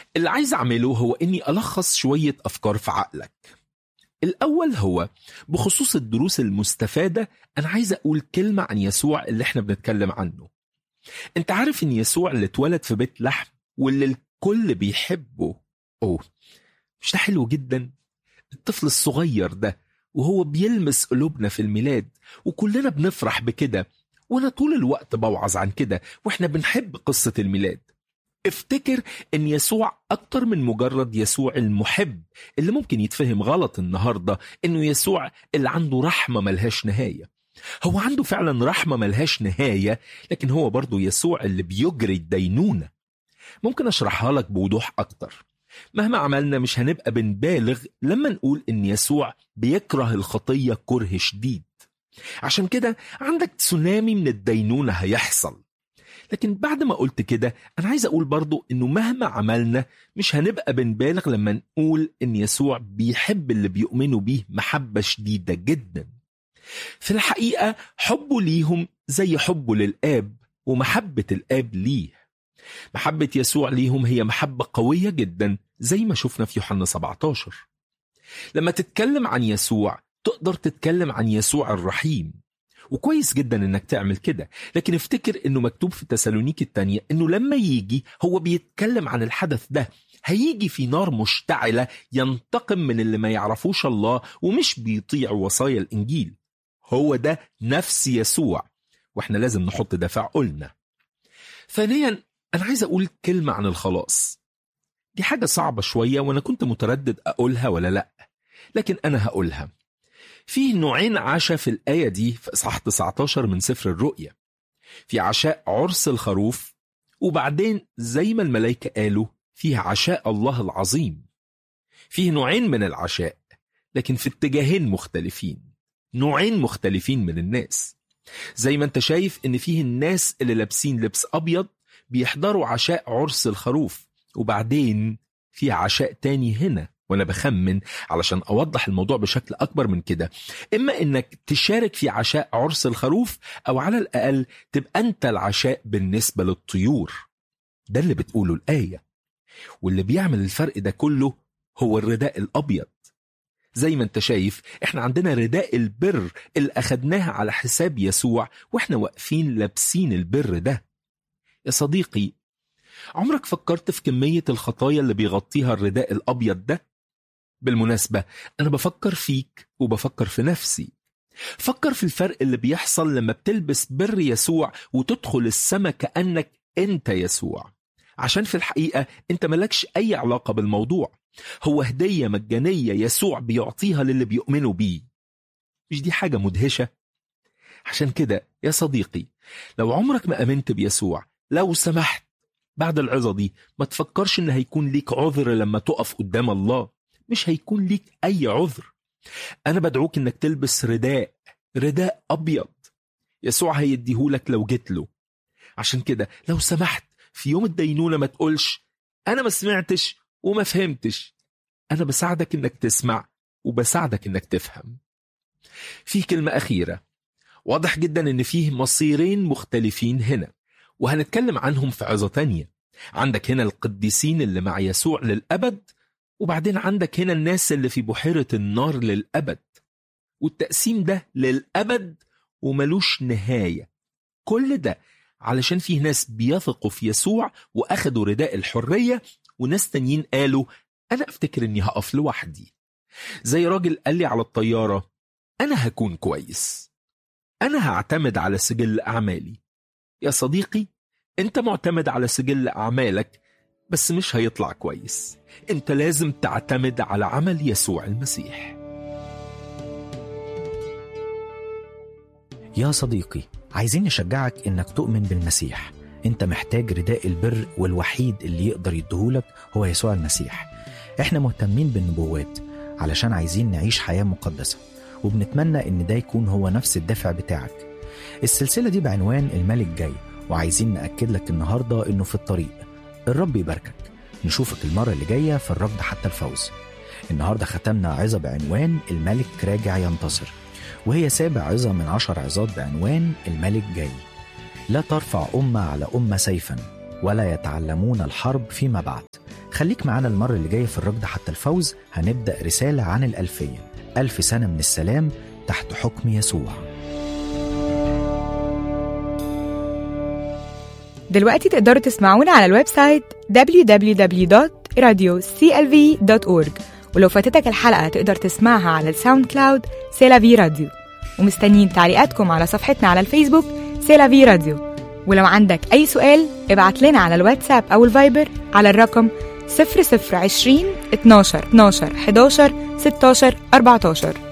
اللي عايز أعمله هو إني ألخص شوية أفكار في عقلك الأول هو بخصوص الدروس المستفادة أنا عايز أقول كلمة عن يسوع اللي إحنا بنتكلم عنه أنت عارف إن يسوع اللي اتولد في بيت لحم واللي الكل بيحبه أوه مش ده حلو جدا الطفل الصغير ده وهو بيلمس قلوبنا في الميلاد وكلنا بنفرح بكده وانا طول الوقت بوعظ عن كده واحنا بنحب قصة الميلاد افتكر ان يسوع اكتر من مجرد يسوع المحب اللي ممكن يتفهم غلط النهاردة انه يسوع اللي عنده رحمة ملهاش نهاية هو عنده فعلا رحمة ملهاش نهاية لكن هو برضه يسوع اللي بيجري الدينونة ممكن اشرحها لك بوضوح اكتر مهما عملنا مش هنبقى بنبالغ لما نقول ان يسوع بيكره الخطية كره شديد عشان كده عندك تسونامي من الدينونة هيحصل لكن بعد ما قلت كده أنا عايز أقول برضو إنه مهما عملنا مش هنبقى بنبالغ لما نقول إن يسوع بيحب اللي بيؤمنوا بيه محبة شديدة جدا في الحقيقة حبه ليهم زي حبه للآب ومحبة الآب ليه محبة يسوع ليهم هي محبة قوية جدا زي ما شفنا في يوحنا 17 لما تتكلم عن يسوع تقدر تتكلم عن يسوع الرحيم وكويس جدا انك تعمل كده لكن افتكر انه مكتوب في تسالونيك التانية انه لما يجي هو بيتكلم عن الحدث ده هيجي في نار مشتعلة ينتقم من اللي ما يعرفوش الله ومش بيطيع وصايا الإنجيل هو ده نفس يسوع واحنا لازم نحط ده في عقولنا ثانيا أنا عايز أقول كلمة عن الخلاص دي حاجة صعبة شوية وأنا كنت متردد أقولها ولا لأ لكن أنا هقولها فيه نوعين عشاء في الآية دي في إصحاح 19 من سفر الرؤيا في عشاء عرس الخروف وبعدين زي ما الملائكة قالوا فيه عشاء الله العظيم فيه نوعين من العشاء لكن في اتجاهين مختلفين نوعين مختلفين من الناس زي ما انت شايف ان فيه الناس اللي لابسين لبس ابيض بيحضروا عشاء عرس الخروف وبعدين في عشاء تاني هنا وانا بخمن علشان اوضح الموضوع بشكل اكبر من كده اما انك تشارك في عشاء عرس الخروف او على الاقل تبقى انت العشاء بالنسبه للطيور ده اللي بتقوله الايه واللي بيعمل الفرق ده كله هو الرداء الابيض زي ما انت شايف احنا عندنا رداء البر اللي اخدناها على حساب يسوع واحنا واقفين لابسين البر ده يا صديقي عمرك فكرت في كمية الخطايا اللي بيغطيها الرداء الأبيض ده؟ بالمناسبة أنا بفكر فيك وبفكر في نفسي فكر في الفرق اللي بيحصل لما بتلبس بر يسوع وتدخل السما كأنك أنت يسوع عشان في الحقيقة أنت ملكش أي علاقة بالموضوع هو هدية مجانية يسوع بيعطيها للي بيؤمنوا بيه مش دي حاجة مدهشة؟ عشان كده يا صديقي لو عمرك ما أمنت بيسوع لو سمحت بعد العظة دي ما تفكرش إن هيكون ليك عذر لما تقف قدام الله مش هيكون ليك أي عذر أنا بدعوك إنك تلبس رداء رداء أبيض يسوع هيديهولك لو جيت له عشان كده لو سمحت في يوم الدينونة ما تقولش أنا ما سمعتش وما فهمتش أنا بساعدك إنك تسمع وبساعدك إنك تفهم في كلمة أخيرة واضح جدا إن فيه مصيرين مختلفين هنا وهنتكلم عنهم في عظة تانية عندك هنا القديسين اللي مع يسوع للأبد وبعدين عندك هنا الناس اللي في بحيرة النار للأبد والتقسيم ده للأبد وملوش نهاية كل ده علشان فيه ناس بيثقوا في يسوع وأخدوا رداء الحرية وناس تانيين قالوا أنا أفتكر إني هقف لوحدي زي راجل قال لي على الطيارة أنا هكون كويس أنا هعتمد على سجل أعمالي يا صديقي أنت معتمد على سجل أعمالك بس مش هيطلع كويس أنت لازم تعتمد على عمل يسوع المسيح يا صديقي عايزين نشجعك انك تؤمن بالمسيح انت محتاج رداء البر والوحيد اللي يقدر يديهولك هو يسوع المسيح احنا مهتمين بالنبوات علشان عايزين نعيش حياة مقدسة وبنتمنى ان ده يكون هو نفس الدافع بتاعك السلسلة دي بعنوان الملك جاي وعايزين نأكد لك النهاردة انه في الطريق الرب يباركك نشوفك المرة اللي جاية في الركض حتى الفوز النهاردة ختمنا عظة بعنوان الملك راجع ينتصر وهي سابع عظة من عشر عظات بعنوان الملك جاي لا ترفع أمة على أمة سيفا ولا يتعلمون الحرب فيما بعد خليك معانا المرة اللي جاية في الركض حتى الفوز هنبدأ رسالة عن الألفية ألف سنة من السلام تحت حكم يسوع دلوقتي تقدروا تسمعونا على الويب سايت www.radioclv.org ولو فاتتك الحلقة تقدر تسمعها على الساوند كلاود سيلافي راديو ومستنيين تعليقاتكم على صفحتنا على الفيسبوك سيلافي راديو ولو عندك أي سؤال ابعت لنا على الواتساب أو الفايبر على الرقم 0020 12 12 11 16 14